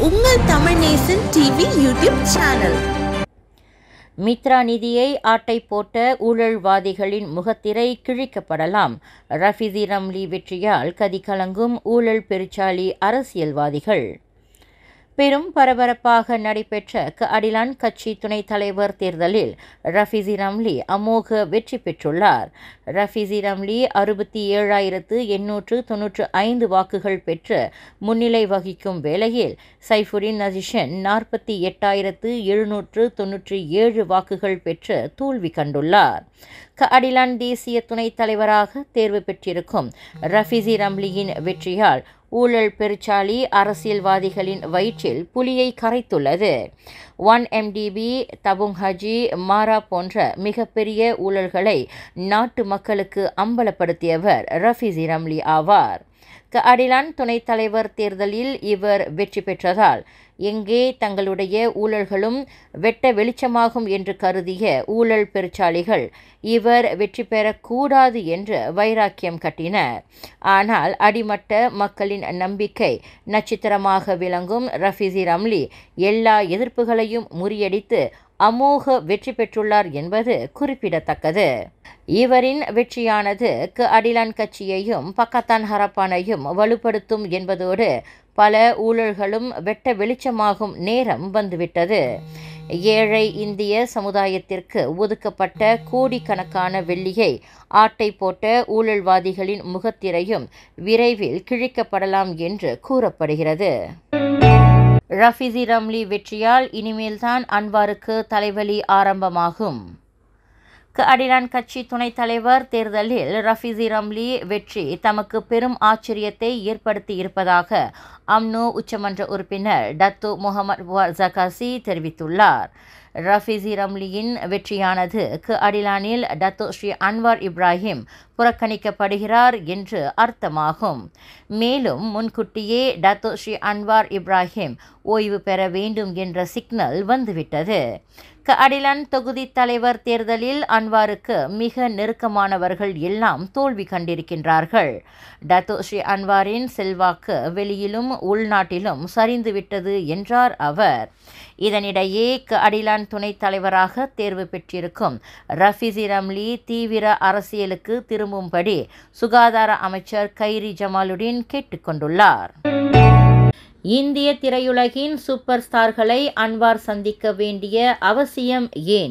உங்கள் Tamil Nesan TV YouTube channel Mitra நிதியை ஆட்டை போட்ட ஊழல்வாதிகளின் முகத்திரை கிழிக்கப்படலாம் ரஃபிதி ரம்லி வெற்றியால் கதிகலங்கும் ஊழல் பெருச்சாளி அரசியல்வாதிகள் பெரும் பரபரப்பாக நடைபெற்ற க அடிலான் கட்சி துணைத் தலைவர் தேர்தலில் ரஃபிசி ரம்லி அமோக வெற்றி பெற்றுள்ளார் ரஃபிசி ரம்லி அறுபத்தி ஏழாயிரத்து எண்ணூற்று தொன்னூற்று ஐந்து வாக்குகள் பெற்று முன்னிலை வகிக்கும் வேளையில் சைஃபுடின் நசிஷன் நாற்பத்தி எட்டாயிரத்து எழுநூற்று தொன்னூற்றி ஏழு வாக்குகள் பெற்று தோல்வி கண்டுள்ளார் க அடிலான் தேசிய துணைத் தலைவராக தேர்வு பெற்றிருக்கும் ரஃபிசி ரம்லியின் வெற்றியால் ஊழல் பெருச்சாளி அரசியல்வாதிகளின் வயிற்றில் புலியை கரைத்துள்ளது one MDB Tabung Haji MARA போன்ற மிகப்பெரிய ஊழல்களை நாட்டு மக்களுக்கு அம்பலப்படுத்தியவர் ரஃபிசி ரம்லி ஆவார் க அடிலான் துணைத் தலைவர் தேர்தலில் இவர் வெற்றி பெற்றதால் எங்கே தங்களுடைய ஊழல்களும் வெட்ட வெளிச்சமாகும் என்று கருதிய ஊழல் பெருச்சாளிகள் இவர் வெற்றி பெறக்கூடாது என்று வைராக்கியம் கட்டினர் ஆனால் அடிமட்ட மக்களின் நம்பிக்கை நட்சத்திரமாக விளங்கும் ரஃபிசி ரம்லி எல்லா எதிர்ப்புகளையும் முறியடித்து அமோக வெற்றி பெற்றுள்ளார் என்பது குறிப்பிடத்தக்கது இவரின் வெற்றியானது க அடிலான் கட்சியையும் பக்கத்தான் ஹரப்பானையும் வலுப்படுத்தும் என்பதோடு பல ஊழல்களும் வெட்ட வெளிச்சமாகும் நேரம் வந்துவிட்டது ஏழை இந்திய சமுதாயத்திற்கு ஒதுக்கப்பட்ட கோடிக்கணக்கான வெள்ளியை ஆட்டை போட்ட ஊழல்வாதிகளின் முகத்திரையும் விரைவில் கிழிக்கப்படலாம் என்று கூறப்படுகிறது ரஃபிசி ரம்லி வெற்றியால் இனிமேல்தான் அன்வாருக்கு தலைவலி ஆரம்பமாகும் க அடிலான் கட்சி துணைத் தலைவர் தேர்தலில் ரஃபிசி ரம்லி வெற்றி தமக்கு பெரும் ஆச்சரியத்தை ஏற்படுத்தி இருப்பதாக அம்னோ உச்சமன்ற உறுப்பினர் டத்து முகமது ஜகாசி தெரிவித்துள்ளார் ரஃபிசி ரம்லியின் வெற்றியானது க அடிலானில் டத்து ஸ்ரீ அன்வார் இப்ராஹிம் புறக்கணிக்கப்படுகிறார் என்று அர்த்தமாகும் மேலும் முன்கூட்டியே டத்து ஸ்ரீ அன்வார் இப்ராஹிம் ஓய்வு பெற வேண்டும் என்ற சிக்னல் வந்துவிட்டது க அடிலான் தொகுதி தலைவர் தேர்தலில் அன்வாருக்கு மிக நெருக்கமானவர்கள் எல்லாம் தோல்வி கண்டிருக்கின்றார்கள் டத்து ஸ்ரீ அன்வாரின் செல்வாக்கு வெளியிலும் உள்நாட்டிலும் சரிந்துவிட்டது என்றார் அவர் இதனிடையே க அடிலான் துணைத் தலைவராக தேர்வு பெற்றிருக்கும் ரஃபிசி ரம்லி தீவிர அரசியலுக்கு திரும்பும்படி சுகாதார அமைச்சர் கைரி ஜமாலுடன் கேட்டுக்கொண்டுள்ளார் இந்திய திரையுலகின் சூப்பர் ஸ்டார்களை அன்வார் சந்திக்க வேண்டிய அவசியம் ஏன்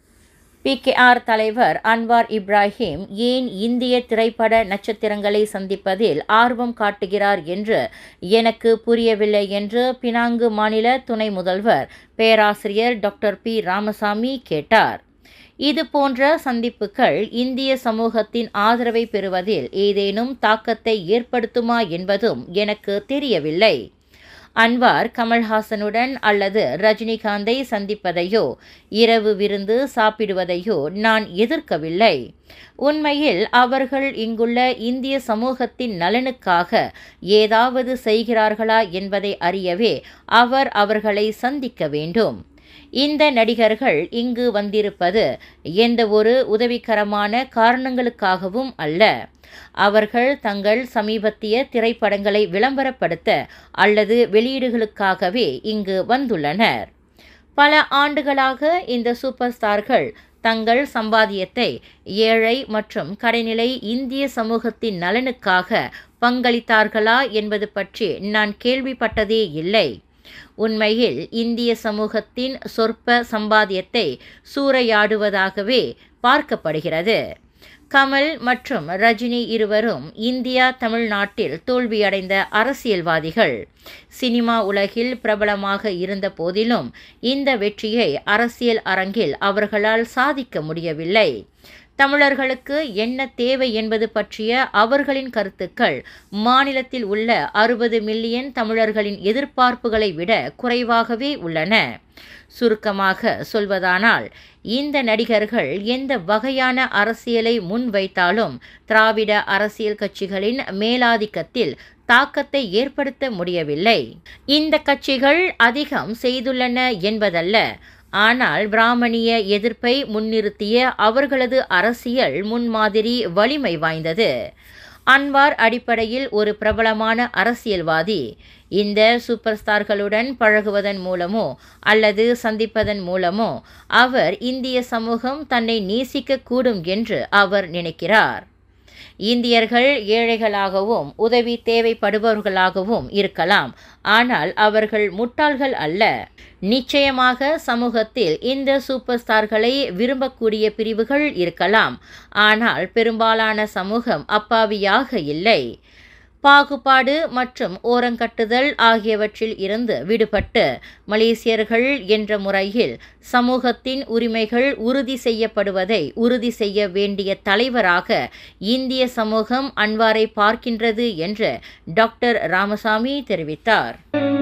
பிகேஆர் தலைவர் அன்வார் இப்ராஹிம் ஏன் இந்திய திரைப்பட நட்சத்திரங்களை சந்திப்பதில் ஆர்வம் காட்டுகிறார் என்று எனக்கு புரியவில்லை என்று பினாங்கு மாநில துணை முதல்வர் பேராசிரியர் டாக்டர் பி ராமசாமி கேட்டார் இது போன்ற சந்திப்புகள் இந்திய சமூகத்தின் ஆதரவை பெறுவதில் ஏதேனும் தாக்கத்தை ஏற்படுத்துமா என்பதும் எனக்கு தெரியவில்லை அன்வார் கமல்ஹாசனுடன் அல்லது ரஜினிகாந்தை சந்திப்பதையோ இரவு விருந்து சாப்பிடுவதையோ நான் எதிர்க்கவில்லை உண்மையில் அவர்கள் இங்குள்ள இந்திய சமூகத்தின் நலனுக்காக ஏதாவது செய்கிறார்களா என்பதை அறியவே அவர் அவர்களை சந்திக்க வேண்டும் இந்த நடிகர்கள் இங்கு வந்திருப்பது எந்த ஒரு உதவிகரமான காரணங்களுக்காகவும் அல்ல அவர்கள் தங்கள் சமீபத்திய திரைப்படங்களை விளம்பரப்படுத்த அல்லது வெளியீடுகளுக்காகவே இங்கு வந்துள்ளனர் பல ஆண்டுகளாக இந்த சூப்பர் ஸ்டார்கள் தங்கள் சம்பாத்தியத்தை ஏழை மற்றும் கடைநிலை இந்திய சமூகத்தின் நலனுக்காக பங்களித்தார்களா என்பது பற்றி நான் கேள்விப்பட்டதே இல்லை உண்மையில் இந்திய சமூகத்தின் சொற்ப சம்பாத்தியத்தை சூறையாடுவதாகவே பார்க்கப்படுகிறது கமல் மற்றும் ரஜினி இருவரும் இந்தியா தமிழ்நாட்டில் தோல்வியடைந்த அரசியல்வாதிகள் சினிமா உலகில் பிரபலமாக இருந்த போதிலும் இந்த வெற்றியை அரசியல் அரங்கில் அவர்களால் சாதிக்க முடியவில்லை தமிழர்களுக்கு என்ன தேவை என்பது பற்றிய அவர்களின் கருத்துக்கள் மாநிலத்தில் உள்ள அறுபது மில்லியன் தமிழர்களின் எதிர்பார்ப்புகளை விட குறைவாகவே உள்ளன சுருக்கமாக சொல்வதானால் இந்த நடிகர்கள் எந்த வகையான அரசியலை முன்வைத்தாலும் திராவிட அரசியல் கட்சிகளின் மேலாதிக்கத்தில் தாக்கத்தை ஏற்படுத்த முடியவில்லை இந்த கட்சிகள் அதிகம் செய்துள்ளன என்பதல்ல ஆனால் பிராமணிய எதிர்ப்பை முன்னிறுத்திய அவர்களது அரசியல் முன்மாதிரி வலிமை வாய்ந்தது அன்வார் அடிப்படையில் ஒரு பிரபலமான அரசியல்வாதி இந்த சூப்பர் ஸ்டார்களுடன் பழகுவதன் மூலமோ அல்லது சந்திப்பதன் மூலமோ அவர் இந்திய சமூகம் தன்னை நேசிக்க கூடும் என்று அவர் நினைக்கிறார் இந்தியர்கள் ஏழைகளாகவும் உதவி தேவைப்படுபவர்களாகவும் இருக்கலாம் ஆனால் அவர்கள் முட்டாள்கள் அல்ல நிச்சயமாக சமூகத்தில் இந்த சூப்பர் ஸ்டார்களை விரும்பக்கூடிய பிரிவுகள் இருக்கலாம் ஆனால் பெரும்பாலான சமூகம் அப்பாவியாக இல்லை பாகுபாடு மற்றும் ஓரங்கட்டுதல் ஆகியவற்றில் இருந்து விடுபட்டு மலேசியர்கள் என்ற முறையில் சமூகத்தின் உரிமைகள் உறுதி செய்யப்படுவதை உறுதி செய்ய வேண்டிய தலைவராக இந்திய சமூகம் அன்வாரை பார்க்கின்றது என்று டாக்டர் ராமசாமி தெரிவித்தார்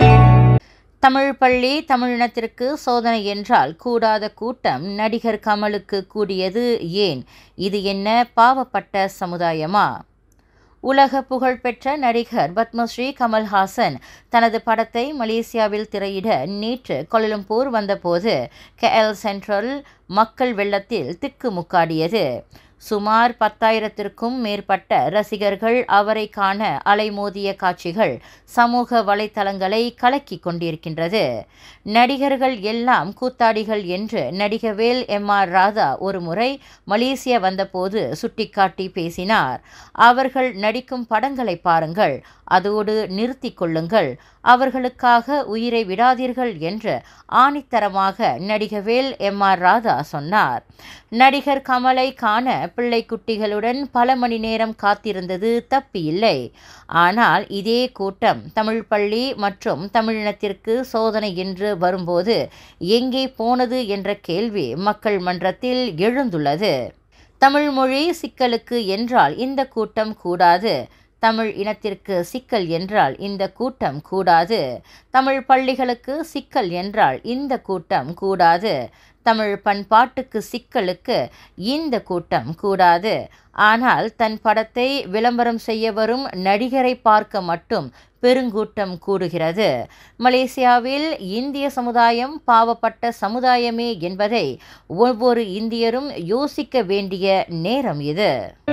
தமிழ் பள்ளி தமிழினத்திற்கு சோதனை என்றால் கூடாத கூட்டம் நடிகர் கமலுக்கு கூடியது ஏன் இது என்ன பாவப்பட்ட சமுதாயமா உலக புகழ்பெற்ற நடிகர் பத்மஸ்ரீ கமல்ஹாசன் தனது படத்தை மலேசியாவில் திரையிட நேற்று கொலலம்பூர் வந்தபோது கேஎல் சென்ட்ரல் மக்கள் வெள்ளத்தில் திக்குமுக்காடியது சுமார் பத்தாயிரத்திற்கும் மேற்பட்ட ரசிகர்கள் அவரை காண அலைமோதிய காட்சிகள் சமூக வலைத்தளங்களை கலக்கிக் கொண்டிருக்கின்றது நடிகர்கள் எல்லாம் கூத்தாடிகள் என்று நடிகவேல் எம் ஆர் ராதா ஒரு முறை மலேசியா வந்தபோது சுட்டிக்காட்டி பேசினார் அவர்கள் நடிக்கும் படங்களை பாருங்கள் அதோடு நிறுத்தி கொள்ளுங்கள் அவர்களுக்காக உயிரை விடாதீர்கள் என்று ஆணித்தரமாக நடிகவேல் எம் ஆர் ராதா சொன்னார் நடிகர் கமலை காண பிள்ளை குட்டிகளுடன் பல மணி நேரம் காத்திருந்தது தப்பில்லை ஆனால் இதே கூட்டம் தமிழ் பள்ளி மற்றும் தமிழினத்திற்கு சோதனை என்று வரும்போது எங்கே போனது என்ற கேள்வி மக்கள் மன்றத்தில் எழுந்துள்ளது தமிழ் மொழி சிக்கலுக்கு என்றால் இந்த கூட்டம் கூடாது தமிழ் இனத்திற்கு சிக்கல் என்றால் இந்த கூட்டம் கூடாது தமிழ் பள்ளிகளுக்கு சிக்கல் என்றால் இந்த கூட்டம் கூடாது தமிழ் பண்பாட்டுக்கு சிக்கலுக்கு இந்த கூட்டம் கூடாது ஆனால் தன் படத்தை விளம்பரம் செய்ய வரும் நடிகரை பார்க்க மட்டும் பெருங்கூட்டம் கூடுகிறது மலேசியாவில் இந்திய சமுதாயம் பாவப்பட்ட சமுதாயமே என்பதை ஒவ்வொரு இந்தியரும் யோசிக்க வேண்டிய நேரம் இது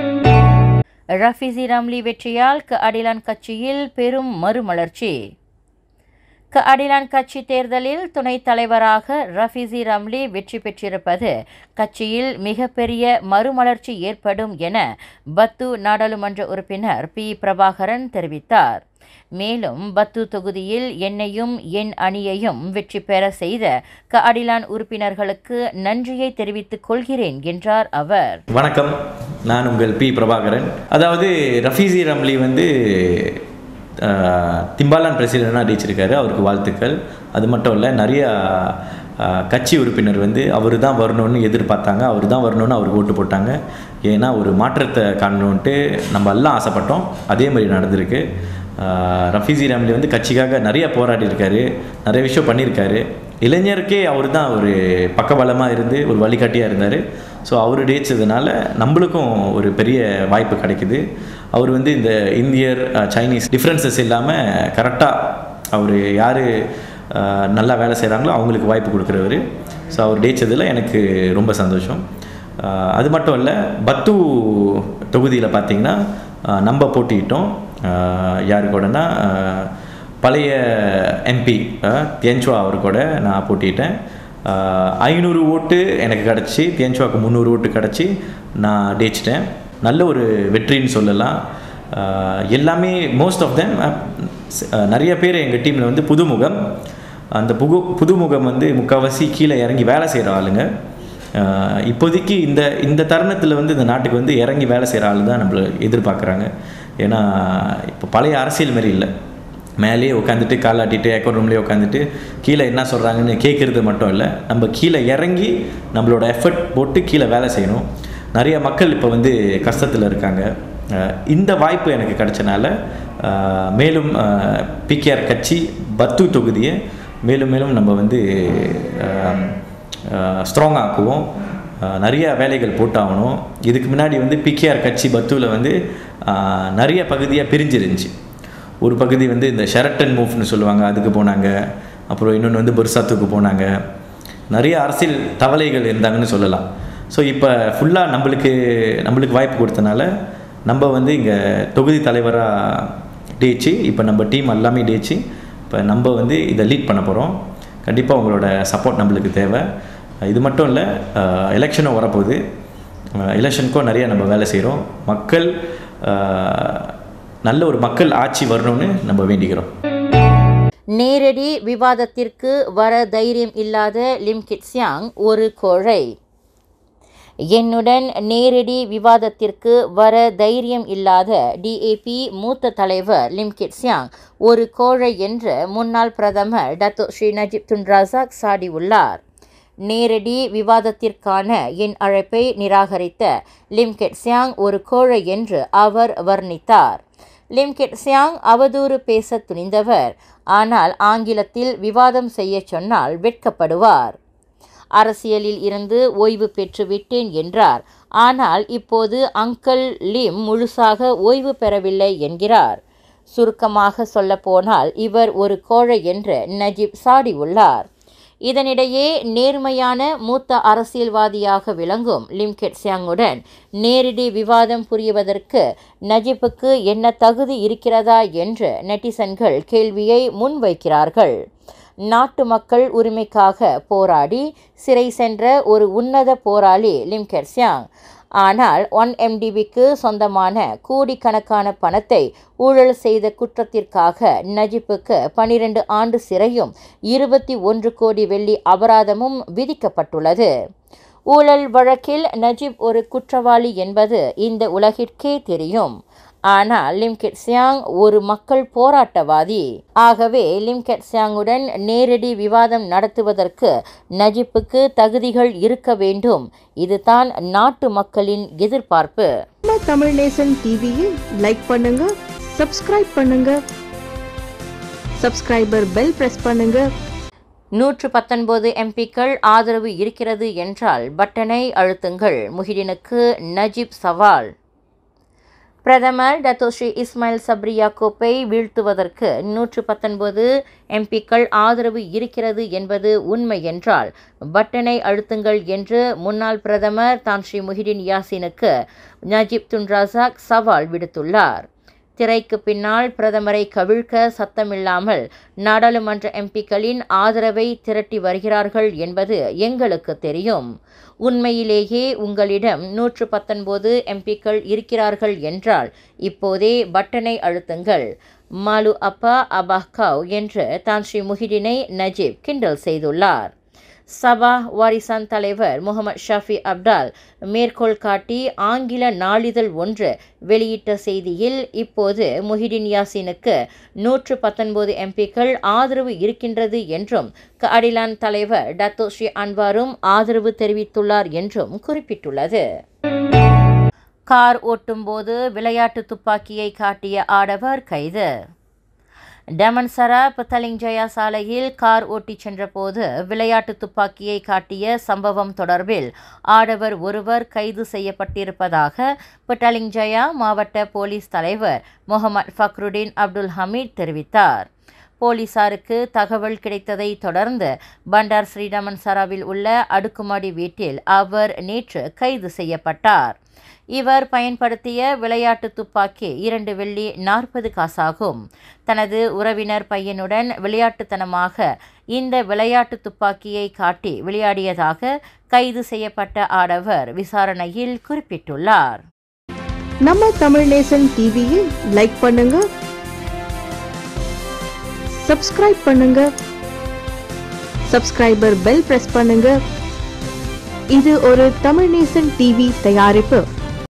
ரஃபிசி ரம்லி வெற்றியால் க அடிலான் கட்சியில் பெரும் மறுமலர்ச்சி க அடிலான் கட்சி தேர்தலில் துணைத் தலைவராக ரஃபிசி ரம்லி வெற்றி பெற்றிருப்பது கட்சியில் மிகப்பெரிய மறுமலர்ச்சி ஏற்படும் என பத்து நாடாளுமன்ற உறுப்பினர் பி பிரபாகரன் தெரிவித்தார் மேலும் பத்து தொகுதியில் என்னையும் என் அணியையும் வெற்றி பெற செய்த க அடிலான் உறுப்பினர்களுக்கு நன்றியை தெரிவித்துக் கொள்கிறேன் என்றார் அவர் வணக்கம் நான் உங்கள் பி பிரபாகரன் அதாவது ரஃபீசி ரம்லி வந்து ஆஹ், திம்பாலான் பிரசிடெண்டாக அடிச்சிருக்காரு அவருக்கு வாழ்த்துக்கள் அது மட்டும் இல்லை நிறைய ஆஹ், கட்சி உறுப்பினர் வந்து அவர் தான் வரணும்னு எதிர்பார்த்தாங்க அவர் தான் வரணும்னு அவருக்கு ஓட்டு போட்டாங்க ஏன்னா ஒரு மாற்றத்தை காணணுன்ட்டு நம்ம எல்லாம் ஆசைப்பட்டோம் அதே மாதிரி நடந்திருக்கு ஆஹ், ரஃபீசி ரம்லி வந்து கட்சிக்காக நிறைய போராடி இருக்காரு நிறைய விஷயம் பண்ணியிருக்காரு இளைஞருக்கே அவர் தான் ஒரு பக்கபலமாக இருந்து ஒரு வழிகாட்டியாக இருந்தார் ஸோ அவர் ஜெயிச்சதுனால நம்மளுக்கும் ஒரு பெரிய வாய்ப்பு கிடைக்குது அவர் வந்து இந்த இந்தியர் அஹ், சைனீஸ் டிஃப்ரென்சஸ் இல்லாமல் கரெக்டாக அவர் யார் நல்லா வேலை செய்கிறாங்களோ அவங்களுக்கு வாய்ப்பு கொடுக்குறவர் ஸோ அவர் ஜெயிச்சதில் எனக்கு ரொம்ப சந்தோஷம் அஹ், அது மட்டும் இல்லை பத்து தொகுதியில் பார்த்தீங்கன்னா அஹ், நம்ம போட்டியிட்டோம் அஹ், யாரு கூடனா அஹ், பழைய எம்பி தியன்சுவா அவர் கூட நான் போட்டிட்டேன் ஐநூறு ஓட்டு எனக்கு கிடச்சி தியன்சுவாக்கு முந்நூறு ஓட்டு கிடச்சி நான் ஜெயிச்சிட்டேன் நல்ல ஒரு வெற்றின்னு சொல்லலாம் அஹ், எல்லாமே மோஸ்ட் ஆஃப் தெம் நிறைய பேர் எங்கள் டீமில் வந்து புதுமுகம் அந்த புகு புதுமுகம் வந்து முக்கால்வாசி கீழே இறங்கி வேலை செய்கிற ஆளுங்க அஹ், இப்போதைக்கு இந்த இந்த தருணத்தில் வந்து இந்த நாட்டுக்கு வந்து இறங்கி வேலை செய்கிற ஆள் தான் நம்மள எதிர்பார்க்குறாங்க ஏன்னா இப்போ பழைய அரசியல் மாதிரி இல்லை மேலேயே உட்காந்துட்டு காலாட்டிட்டு அக்கௌண்ட் ரூம்லேயே உட்காந்துட்டு கீழே என்ன சொல்கிறாங்கன்னு கேட்குறது மட்டும் இல்லை நம்ம கீழே இறங்கி நம்மளோட எஃபர்ட் போட்டு கீழே வேலை செய்யணும் நிறைய மக்கள் இப்போ வந்து கஷ்டத்தில் இருக்காங்க அஹ் இந்த வாய்ப்பு எனக்கு கிடைச்சனால அஹ் மேலும் பிகேஆர் கட்சி பத்து தொகுதியை மேலும் மேலும் நம்ம வந்து ஸ்ட்ராங் ஆக்குவோம் அஹ் நிறைய வேலைகள் போட்டாகணும் இதுக்கு முன்னாடி வந்து பிகேஆர் கட்சி பத்துவில் வந்து அஹ் நிறைய பகுதியாக பிரிஞ்சிருந்துச்சு ஒரு பகுதி வந்து இந்த ஷெரட்டன் மூவ்னு சொல்லுவாங்க அதுக்கு போனாங்க அப்புறம் இன்னொன்று வந்து புர்சாத்துக்கு போனாங்க நிறைய அரசியல் தவளைகள் இருந்தாங்கன்னு சொல்லலாம் ஸோ இப்போ ஃபுல்லாக நம்மளுக்கு நம்மளுக்கு வாய்ப்பு கொடுத்தனால நம்ம வந்து இங்கே தொகுதி தலைவராக டேச்சு இப்போ நம்ம டீம் எல்லாமே டேச்சு இப்போ நம்ம வந்து இதை லீட் பண்ண போகிறோம் கண்டிப்பாக உங்களோட சப்போர்ட் நம்மளுக்கு தேவை இது மட்டும் இல்லை எலெக்ஷனும் வரப்போகுது எலெக்ஷனுக்கும் நிறைய நம்ம வேலை செய்கிறோம் மக்கள் அஹ், நல்ல ஒரு மக்கள் ஆட்சி வரணும்னு நம்ம வேண்டிக்கிறோம் நேரடி விவாதத்திற்கு வர தைரியம் இல்லாத லிம் கிட்சியாங் ஒரு கோழை என்னுடன் நேரடி விவாதத்திற்கு வர தைரியம் இல்லாத டிஏபி மூத்த தலைவர் லிம் கிட்சியாங் ஒரு கோழை என்று முன்னாள் பிரதமர் Dato Seri Najib Tun Razak சாடியுள்ளார் நேரடி விவாதத்திற்கான என் அழைப்பை நிராகரித்த லிம் கெட்சியாங் ஒரு கோழை என்று அவர் வர்ணித்தார் லிம் கெட்சியாங் அவதூறு பேச துணிந்தவர் ஆனால் ஆங்கிலத்தில் விவாதம் செய்யச் சொன்னால் வெட்கப்படுவார் அரசியலில் இருந்து ஓய்வு பெற்று விட்டேன் என்றார் ஆனால் இப்போது அங்கிள் லிம் முழுசாக ஓய்வு பெறவில்லை என்கிறார் சுருக்கமாக சொல்லப்போனால் இவர் ஒரு கோழை என்று நஜீப் சாடியுள்ளார் இதனிடையே நேர்மையான மூத்த அரசியல்வாதியாக விளங்கும் லிம் கெட்சியாங்குடன் நேரடி விவாதம் புரிவதற்கு நஜீப்புக்கு என்ன தகுதி இருக்கிறதா என்று நெட்டிசன்கள் கேள்வியை முன்வைக்கிறார்கள் நாட்டு மக்கள் உரிமைக்காக போராடி சிறை சென்ற ஒரு உன்னத போராளி லிம் கெட்சியாங் ஆனால் ஒன் எம்டிபிக்கு சொந்தமான கோடிக்கணக்கான பணத்தை ஊழல் செய்த குற்றத்திற்காக நஜிப்புக்கு பனிரெண்டு ஆண்டு சிறையும் இருபத்தி ஒன்று கோடி வெள்ளி அபராதமும் விதிக்கப்பட்டுள்ளது ஊழல் வழக்கில் நஜிப் ஒரு குற்றவாளி என்பது இந்த உலகிற்கே தெரியும் ஆனால் லிம் கெட்சியாங் ஒரு மக்கள் போராட்டவாதி ஆகவே லிம் கெட்சியாங்குடன் நேரடி விவாதம் நடத்துவதற்கு நஜிப்புக்கு தகுதிகள் இருக்க வேண்டும் இதுதான் நாட்டு மக்களின் எதிர்பார்ப்பு நம்ம தமிழ் நேசன் டிவியை லைக் பண்ணுங்க சப்ஸ்கிரைப் பண்ணுங்க சப்ஸ்கிரைபர் பெல் பிரஸ் பண்ணுங்க நூற்று பத்தொன்பது எம்பிக்கள் ஆதரவு இருக்கிறது என்றால் பட்டனை அழுத்துங்கள் முஹிடினுக்கு நஜீப் சவால் பிரதமர் டத்தோஸ்ரீ இஸ்மாயில் சப்ரி யாக்கூப்பை வீழ்த்துவதற்கு நூற்று பத்தொன்பது எம்பிக்கள் ஆதரவு இருக்கிறது என்பது உண்மை என்றால் பட்டனை அழுத்துங்கள் என்று முன்னாள் பிரதமர் தான் ஸ்ரீ முஹிடின் யாசினுக்கு நஜீப் துன் ரசாக் சவால் விடுத்துள்ளார் திரைக்கு பின்னால் பிரதமரை கவிழ்க்க சத்தமில்லாமல் நாடாளுமன்ற எம்பிக்களின் ஆதரவை திரட்டி வருகிறார்கள் என்பது எங்களுக்கு தெரியும் உண்மையிலேயே உங்களிடம் நூற்று பத்தொன்பது எம்பிக்கள் இருக்கிறார்கள் என்றால் இப்போதே பட்டனை அழுத்துங்கள் மாலு அப்பா அபாஹ்காவ் என்று தான் ஸ்ரீ முஹிடினை நஜீப் கிண்டல் செய்துள்ளார் சபா வாரிசான் தலைவர் முகமது ஷாஃபி அப்டால் மேற்கோள் காட்டி ஆங்கில நாளிதழ் ஒன்று வெளியிட்ட செய்தியில் இப்போது முஹிடின் யாசினுக்கு நூற்று பத்தொன்பது எம்பிக்கள் ஆதரவு இருக்கின்றது என்றும் அடிலான் தலைவர் டத்தோ ஸ்ரீ அன்வாரும் ஆதரவு தெரிவித்துள்ளார் என்றும் குறிப்பிட்டுள்ளது கார் ஓட்டும்போது விளையாட்டு துப்பாக்கியை காட்டிய ஆடவர் கைது டமன்சரா பத்தலிங்ஜயா சாலையில் கார் ஓட்டிச் சென்றபோது விளையாட்டு துப்பாக்கியை காட்டிய சம்பவம் தொடர்பில் ஆடவர் ஒருவர் கைது செய்யப்பட்டிருப்பதாக பட்டலிங்ஜயா மாவட்ட போலீஸ் தலைவர் முகமது ஃபக்ருடீன் அப்துல் ஹமீத் தெரிவித்தார் போலீசாருக்கு தகவல் கிடைத்ததை தொடர்ந்து பண்டார் ஸ்ரீடமன் சராவில் உள்ள அடுக்குமாடி வீட்டில் அவர் நேற்று கைது செய்யப்பட்டார் இவர் பயன்படுத்திய விளையாட்டு துப்பாக்கி இரண்டு வெள்ளி நாற்பது காசாகும் தனது உறவினர் பையனுடன் விளையாட்டுத்தனமாக இந்த விளையாட்டு துப்பாக்கியை காட்டி விளையாடியதாக கைது செய்யப்பட்ட ஆடவர் விசாரணையில் குறிப்பிட்டுள்ளார் நம்ம தமிழ் நேசன் டிவியை லைக் பண்ணுங்க சப்ஸ்கிரைப் பண்ணுங்க சப்ஸ்கிரைபர் பெல் பிரஸ் பண்ணுங்க இது ஒரு தமிழ் நேசன் டிவி தயாரிப்பு